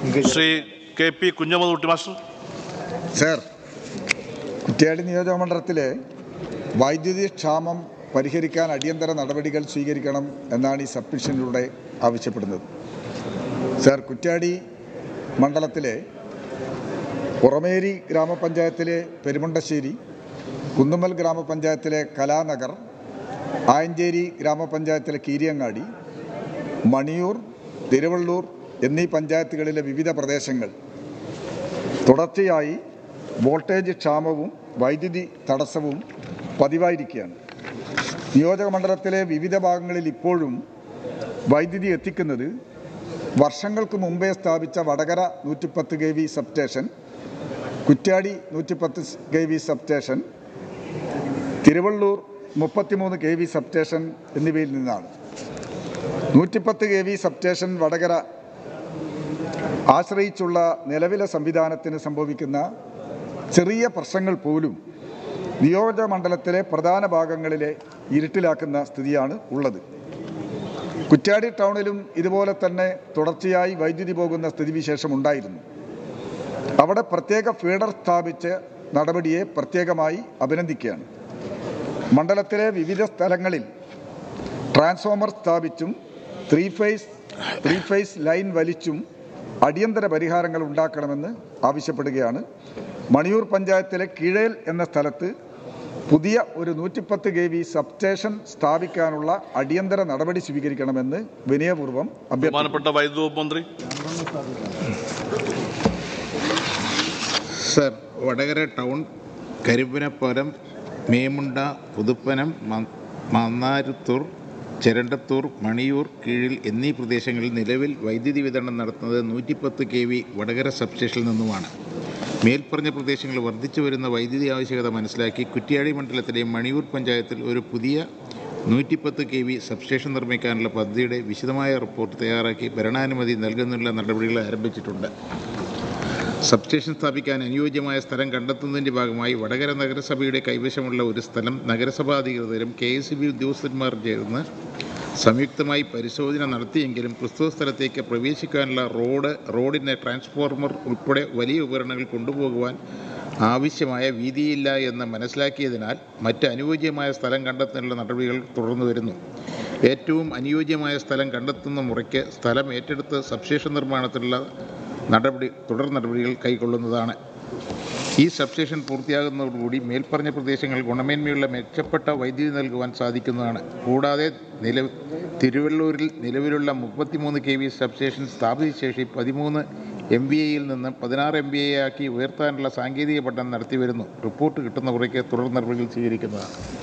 Shri K P Kunhammed master sir Kuttiady നിയോജകമണ്ഡലത്തിലെ വൈദ്യുതി ക്ഷാമം പരിഹരിക്കാൻ അടിയന്തര നടപടികൾ സ്വീകരിക്കണം എന്നാണ് ഈ സബ്മിഷനിലൂടെ ആവശ്യപ്പെടുന്നത് സർ കുറ്റ്യാടി മണ്ഡലത്തിലെ പുറമേരി ഗ്രാമപഞ്ചായത്തിലെ പെരുമുണ്ടശ്ശേരി കുന്നുമ്മൽ ഗ്രാമപഞ്ചായത്തിലെ കലാനഗർ ആയഞ്ചേരി ഗ്രാമപഞ്ചായത്തിലെ കീരിയങ്ങാടി മണിയൂർ തിരുവള്ളൂർ എന്നീ പഞ്ചായത്തുകളിലെ വിവിധ പ്രദേശങ്ങൾ തുടർച്ചയായി വോൾട്ടേജ് ക്ഷാമവും വൈദ്യുതി തടസ്സവും പതിവായിരിക്കുകയാണ് നിയോജക മണ്ഡലത്തിലെ വിവിധ ഭാഗങ്ങളിൽ ഇപ്പോഴും വൈദ്യുതി എത്തിക്കുന്നത് വർഷങ്ങൾക്ക് മുമ്പേ സ്ഥാപിച്ച വടകര നൂറ്റിപ്പത്ത് കെ വി സബ്സ്റ്റേഷൻ കുറ്റ്യാടി നൂറ്റിപ്പത്ത് കെ വി സബ്സ്റ്റേഷൻ തിരുവള്ളൂർ മുപ്പത്തിമൂന്ന് കെ വി സബ്സ്റ്റേഷൻ എന്നിവയിൽ നിന്നാണ് നൂറ്റിപ്പത്ത് കെ വി സബ്സ്റ്റേഷൻ വടകര ആശ്രയിച്ചുള്ള നിലവിലെ സംവിധാനത്തിന് സംഭവിക്കുന്ന ചെറിയ പ്രശ്നങ്ങൾ പോലും നിയോജക മണ്ഡലത്തിലെ പ്രധാന ഭാഗങ്ങളിലെ ഇരുട്ടിലാക്കുന്ന സ്ഥിതിയാണ് ഉള്ളത് കുറ്റ്യാടി ടൗണിലും ഇതുപോലെ തന്നെ തുടർച്ചയായി വൈദ്യുതി പോകുന്ന സ്ഥിതിവിശേഷം ഉണ്ടായിരുന്നു അവിടെ പ്രത്യേക ഫീഡർ സ്ഥാപിച്ച് നടപടിയെ പ്രത്യേകമായി അഭിനന്ദിക്കുകയാണ് മണ്ഡലത്തിലെ വിവിധ സ്ഥലങ്ങളിൽ ട്രാൻസ്ഫോമർ സ്ഥാപിച്ചും three phase three phase line വലിച്ചും അടിയന്തര പരിഹാരങ്ങൾ ഉണ്ടാക്കണമെന്ന് ആവശ്യപ്പെടുകയാണ് മണിയൂർ പഞ്ചായത്തിലെ കീഴേൽ എന്ന സ്ഥലത്ത് പുതിയ ഒരു നൂറ്റിപ്പത്ത് കെ വി സബ്സ്റ്റേഷൻ സ്ഥാപിക്കാനുള്ള അടിയന്തര നടപടി സ്വീകരിക്കണമെന്ന് വിനയപൂർവ്വം അഭ്യർത്ഥിക്കുന്നു ബഹുമാനപ്പെട്ട വൈദ്യുതി വകുപ്പ് മന്ത്രി സർ വടകര ടൗൺ കരുപ്പനപ്പുരം മേമുണ്ട പുതുപ്പനം മ- മന്നാരുത്തൂർ ചെരണ്ടത്തൂർ മണിയൂർ കീഴിൽ എന്നീ പ്രദേശങ്ങളിൽ നിലവിൽ വൈദ്യുതി വിതരണം നടത്തുന്നത് നൂറ്റിപ്പത്ത് കെ വി വടകര സബ്സ്റ്റേഷനിൽ നിന്നുമാണ് മേൽപ്പറഞ്ഞ പ്രദേശങ്ങളിൽ വർദ്ധിച്ചു വരുന്ന വൈദ്യുതി ആവശ്യകത മനസ്സിലാക്കി കുറ്റ്യാടി മണ്ഡലത്തിലെ മണിയൂർ പഞ്ചായത്തിൽ ഒരു പുതിയ നൂറ്റിപ്പത്ത് കെ വി സബ്സ്റ്റേഷൻ നിർമ്മിക്കാനുള്ള പദ്ധതിയുടെ വിശദമായ റിപ്പോർട്ട് തയ്യാറാക്കി ഭരണാനുമതി നൽകുന്നതിനുള്ള നടപടികൾ ആരംഭിച്ചിട്ടുണ്ട് സബ്സ്റ്റേഷൻ സ്ഥാപിക്കാൻ അനുയോജ്യമായ സ്ഥലം കണ്ടെത്തുന്നതിൻ്റെ ഭാഗമായി വടകര നഗരസഭയുടെ കൈവശമുള്ള ഒരു സ്ഥലം നഗരസഭാ അധികൃതരും കെ എസ് ബി ഉദ്യോഗസ്ഥന്മാർ ചേർന്ന് സംയുക്തമായി പരിശോധന നടത്തിയെങ്കിലും പ്രസ്തുത സ്ഥലത്തേക്ക് പ്രവേശിക്കാനുള്ള റോഡ് റോഡിൻ്റെ ട്രാൻസ്ഫോർമർ ഉൾപ്പെടെ വലിയ ഉപകരണങ്ങൾ കൊണ്ടുപോകുവാൻ ആവശ്യമായ വീതിയില്ല എന്ന് മനസ്സിലാക്കിയതിനാൽ മറ്റ് അനുയോജ്യമായ സ്ഥലം കണ്ടെത്തുന്നതിനുള്ള നടപടികൾ തുടർന്നു വരുന്നു ഏറ്റവും അനുയോജ്യമായ സ്ഥലം കണ്ടെത്തുന്ന മുറയ്ക്ക് സ്ഥലം ഏറ്റെടുത്ത് സബ്സ്റ്റേഷൻ നിർമ്മാണത്തിലുള്ള നടപടി തുടർ നടപടികൾ കൈക്കൊള്ളുന്നതാണ് ഈ സബ്സ്റ്റേഷൻ പൂർത്തിയാകുന്നതോടുകൂടി മേൽപ്പറഞ്ഞ പ്രദേശങ്ങൾ ഗുണമേന്മയുള്ള മെച്ചപ്പെട്ട വൈദ്യുതി നൽകുവാൻ സാധിക്കുന്നതാണ് കൂടാതെ നില തിരുവള്ളൂരിൽ നിലവിലുള്ള മുപ്പത്തിമൂന്ന് കെ വി സബ്സ്റ്റേഷൻ സ്ഥാപിത ശേഷി പതിമൂന്ന് എം ബി എയിൽ നിന്ന് പതിനാറ് എം ബി എ ആക്കി ഉയർത്താനുള്ള സാങ്കേതിക പഠനം നടത്തിവരുന്നു റിപ്പോർട്ട് കിട്ടുന്ന കുറയ്ക്ക് തുടർ നടപടികൾ സ്വീകരിക്കുന്നതാണ്